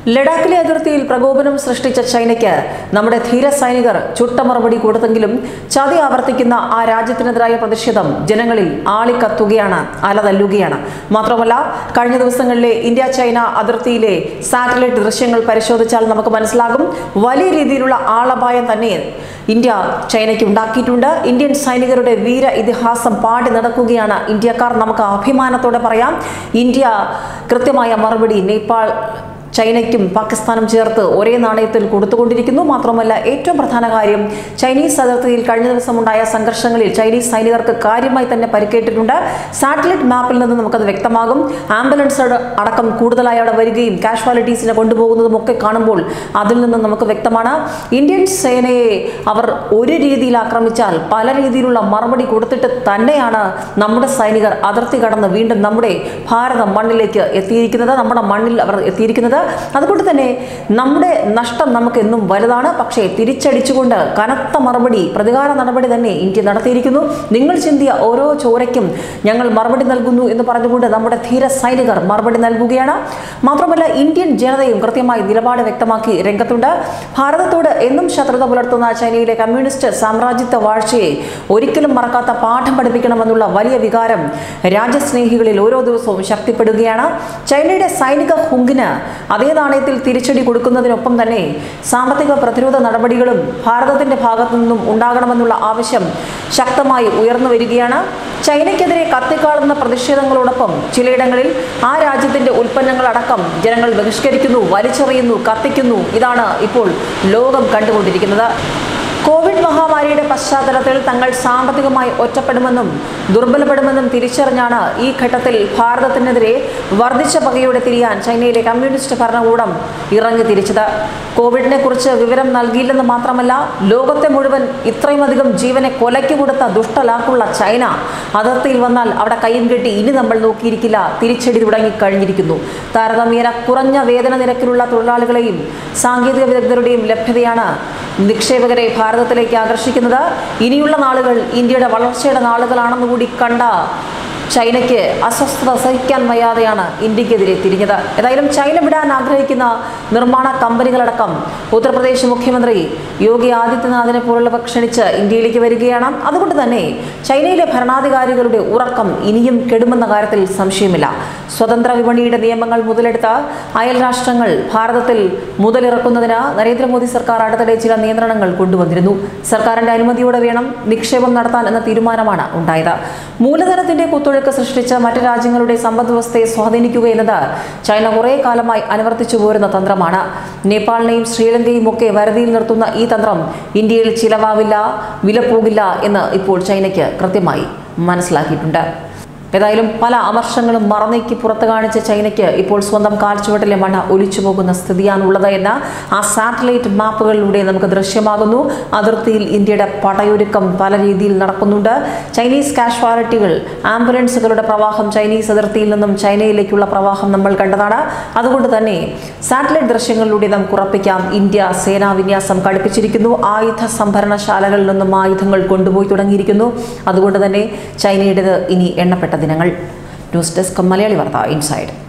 ലഡാക്കിലെ അതിർത്തിയിൽ പ്രകോപനം സൃഷ്ടിച്ച ചൈനയ്ക്ക് നമ്മുടെ ധീര സൈനികർ ചുട്ട മറുപടി കൊടുത്തെങ്കിലും ചതി ആവർത്തിക്കുന്ന ആ രാജ്യത്തിനെതിരായ പ്രതിഷേധം ജനങ്ങളിൽ ആളിക്കത്തുകയാണ് അലതല്ലുകയാണ് മാത്രമല്ല കഴിഞ്ഞ ദിവസങ്ങളിലെ ഇന്ത്യ ചൈന അതിർത്തിയിലെ സാറ്റലൈറ്റ് ദൃശ്യങ്ങൾ പരിശോധിച്ചാൽ നമുക്ക് മനസ്സിലാകും വലിയ രീതിയിലുള്ള ആളപായം തന്നെ ഇന്ത്യ ചൈനയ്ക്ക് ഉണ്ടാക്കിയിട്ടുണ്ട് ഇന്ത്യൻ സൈനികരുടെ വീര ഇതിഹാസം പാടി നടക്കുകയാണ് ഇന്ത്യക്കാർ നമുക്ക് അഭിമാനത്തോടെ പറയാം ഇന്ത്യ കൃത്യമായ മറുപടി നേപ്പാൾ ചൈനയ്ക്കും പാകിസ്ഥാനും ചേർത്ത് ഒരേ നാണയത്തിൽ കൊടുത്തുകൊണ്ടിരിക്കുന്നു മാത്രമല്ല ഏറ്റവും പ്രധാന കാര്യം ചൈനീസ് അതിർത്തിയിൽ കഴിഞ്ഞ ദിവസം ഉണ്ടായ സംഘർഷങ്ങളിൽ ചൈനീസ് സൈനികർക്ക് കാര്യമായി തന്നെ പരിക്കേറ്റിട്ടുണ്ട് സാറ്റലൈറ്റ് മാപ്പിൽ നിന്ന് നമുക്കത് വ്യക്തമാകും ആംബുലൻസ് അടക്കം കൂടുതലായി അവിടെ വരികയും കാഷ്വാലിറ്റീസിനെ കൊണ്ടുപോകുന്നതും ഒക്കെ കാണുമ്പോൾ അതിൽ നിന്ന് നമുക്ക് വ്യക്തമാണ് ഇന്ത്യൻ സേനയെ അവർ ഒരു രീതിയിൽ ആക്രമിച്ചാൽ പല രീതിയിലുള്ള മറുപടി കൊടുത്തിട്ട് തന്നെയാണ് നമ്മുടെ സൈനികർ അതിർത്തി കടന്ന് വീണ്ടും നമ്മുടെ ഭാരത മണ്ണിലേക്ക് എത്തിയിരിക്കുന്നത് നമ്മുടെ മണ്ണിൽ അവർ എത്തിയിരിക്കുന്നത് അതുകൊണ്ട് തന്നെ നമ്മുടെ നഷ്ടം നമുക്ക് എന്നും വലുതാണ് പക്ഷേ തിരിച്ചടിച്ചുകൊണ്ട് കനത്ത മറുപടി പ്രതികാര നടപടി തന്നെ ഇന്ത്യ നടത്തിയിരിക്കുന്നു നിങ്ങൾ ചിന്തിയ ഓരോ ചോരയ്ക്കും ഞങ്ങൾ മറുപടി നൽകുന്നു എന്ന് പറഞ്ഞുകൊണ്ട് നമ്മുടെ ധീര സൈനികർ മറുപടി നൽകുകയാണ് മാത്രമല്ല ഇന്ത്യൻ ജനതയും കൃത്യമായി നിലപാട് വ്യക്തമാക്കി രംഗത്തുണ്ട് ഭാരതത്തോട് എന്നും ശത്രുത പുലർത്തുന്ന ചൈനയിലെ കമ്മ്യൂണിസ്റ്റ് സാമ്രാജ്യത്വ വാഴ്ചയെ ഒരിക്കലും മറക്കാത്ത പാഠം പഠിപ്പിക്കണമെന്നുള്ള വലിയ വികാരം രാജ്യസ്നേഹികളിൽ ഓരോ ദിവസവും ശക്തിപ്പെടുകയാണ് ചൈനയുടെ സൈനിക ഹുങ്കിന് അതേ നാണയത്തിൽ തിരിച്ചടി കൊടുക്കുന്നതിനൊപ്പം തന്നെ സാമ്പത്തിക പ്രതിരോധ നടപടികളും ഭാരതത്തിന്റെ ഭാഗത്തു നിന്നും ഉണ്ടാകണമെന്നുള്ള ആവശ്യം ശക്തമായി ഉയർന്നു വരികയാണ് ചൈനയ്ക്കെതിരെ കത്തിക്കാളുന്ന പ്രതിഷേധങ്ങളോടൊപ്പം ചിലയിടങ്ങളിൽ ആ രാജ്യത്തിന്റെ ഉൽപ്പന്നങ്ങളടക്കം ജനങ്ങൾ ബഹിഷ്കരിക്കുന്നു വലിച്ചെറിയുന്നു കത്തിക്കുന്നു ഇതാണ് ഇപ്പോൾ ലോകം കണ്ടുകൊണ്ടിരിക്കുന്നത് കോവിഡ് മഹാമാരിയുടെ പശ്ചാത്തലത്തിൽ തങ്ങൾ സാമ്പത്തികമായി ഒറ്റപ്പെടുമെന്നും ദുർബലപ്പെടുമെന്നും തിരിച്ചറിഞ്ഞാണ് ഈ ഘട്ടത്തിൽ ഭാരതത്തിനെതിരെ വർദ്ധിച്ച പകയോടെ തിരിയാൻ ചൈനയിലെ കമ്മ്യൂണിസ്റ്റ് ഭരണകൂടം ഇറങ്ങി തിരിച്ചത് കോവിഡിനെ കുറിച്ച് വിവരം നൽകിയില്ലെന്ന് മാത്രമല്ല ലോകത്തെ മുഴുവൻ ഇത്രയുമധികം ജീവനെ കൊലയ്ക്ക് കൊടുത്ത ദുഷ്ടലാക്കുള്ള ചൈന അതിർത്തിയിൽ വന്നാൽ അവിടെ കയ്യും കെട്ടി ഇനി നമ്മൾ നോക്കിയിരിക്കില്ല തിരിച്ചടി തുടങ്ങി കഴിഞ്ഞിരിക്കുന്നു താരതമ്യേന കുറഞ്ഞ വേതന നിരക്കിലുള്ള തൊഴിലാളികളെയും സാങ്കേതിക വിദഗ്ധരുടെയും ലഭ്യതയാണ് നിക്ഷേപകരെ ഭാരതത്തിലേക്ക് ആകർഷിക്കുന്നത് ഇനിയുള്ള നാളുകൾ ഇന്ത്യയുടെ വളർച്ചയുടെ നാളുകളാണെന്ന് കൂടി കണ്ട ചൈനയ്ക്ക് അസ്വസ്ഥത സഹിക്കാൻ വയ്യാതെയാണ് ഇന്ത്യക്കെതിരെ തിരിഞ്ഞത് ഏതായാലും ചൈന വിടാൻ ആഗ്രഹിക്കുന്ന നിർമ്മാണ കമ്പനികളടക്കം ഉത്തർപ്രദേശ് മുഖ്യമന്ത്രി യോഗി ആദിത്യനാഥിനെ പോലുള്ളവർ ക്ഷണിച്ച് ഇന്ത്യയിലേക്ക് വരികയാണ് അതുകൊണ്ട് തന്നെ ചൈനയിലെ ഭരണാധികാരികളുടെ ഉറക്കം ഇനിയും കെടുമെന്ന കാര്യത്തിൽ സംശയമില്ല സ്വതന്ത്ര വിപണിയുടെ നിയമങ്ങൾ മുതലെടുത്ത അയൽ രാഷ്ട്രങ്ങൾ ഭാരതത്തിൽ മുതലിറക്കുന്നതിന് നരേന്ദ്രമോദി സർക്കാർ അടുത്തിടെ ചില നിയന്ത്രണങ്ങൾ കൊണ്ടുവന്നിരുന്നു സർക്കാരിന്റെ അനുമതിയോടെ വേണം നിക്ഷേപം നടത്താൻ എന്ന തീരുമാനമാണ് ഉണ്ടായത് മൂലധനത്തിന്റെ കുത്തൊഴുക്ക് സൃഷ്ടിച്ച് മറ്റ് രാജ്യങ്ങളുടെ സമ്പദ് വ്യവസ്ഥയെ സ്വാധീനിക്കുക എന്നത് ചൈന കുറേ കാലമായി അനുവർത്തിച്ചു പോരുന്ന തന്ത്രമാണ് നേപ്പാളിനെയും ശ്രീലങ്കയും ഒക്കെ വരുതിയിൽ നിർത്തുന്ന ഈ തന്ത്രം ഇന്ത്യയിൽ ചിലവാവില്ല വില പോകില്ല എന്ന് ഇപ്പോൾ ചൈനയ്ക്ക് കൃത്യമായി മനസ്സിലാക്കിയിട്ടുണ്ട് ഏതായാലും പല അമർഷങ്ങളും മറന്നേക്ക് പുറത്തു കാണിച്ച ചൈനയ്ക്ക് ഇപ്പോൾ സ്വന്തം കാൽച്ചുവട്ടിലെ മണ്ണ ഒലിച്ചു പോകുന്ന സ്ഥിതിയാണുള്ളത് എന്ന് ആ സാറ്റലൈറ്റ് മാപ്പുകളിലൂടെ നമുക്ക് ദൃശ്യമാകുന്നു അതിർത്തിയിൽ ഇന്ത്യയുടെ പടയൊരുക്കം പല രീതിയിൽ നടക്കുന്നുണ്ട് ചൈനീസ് കാഷ്വാലിറ്റികൾ ആംബുലൻസുകളുടെ പ്രവാഹം ചൈനീസ് അതിർത്തിയിൽ നിന്നും ചൈനയിലേക്കുള്ള പ്രവാഹം നമ്മൾ കണ്ടതാണ് അതുകൊണ്ട് തന്നെ സാറ്റലൈറ്റ് ദൃശ്യങ്ങളിലൂടെ നമുക്ക് ഉറപ്പിക്കാം ഇന്ത്യ സേനാ വിന്യാസം കടുപ്പിച്ചിരിക്കുന്നു ആയുധ സംഭരണശാലകളിൽ നിന്നും ആയുധങ്ങൾ കൊണ്ടുപോയി തുടങ്ങിയിരിക്കുന്നു അതുകൊണ്ട് തന്നെ ചൈനയുടേത് ഇനി എണ്ണപ്പെട്ട ദിനങ്ങൾ ന്യൂസ് ഡെസ്ക് മലയാളി വാർത്ത ഇൻസൈഡ്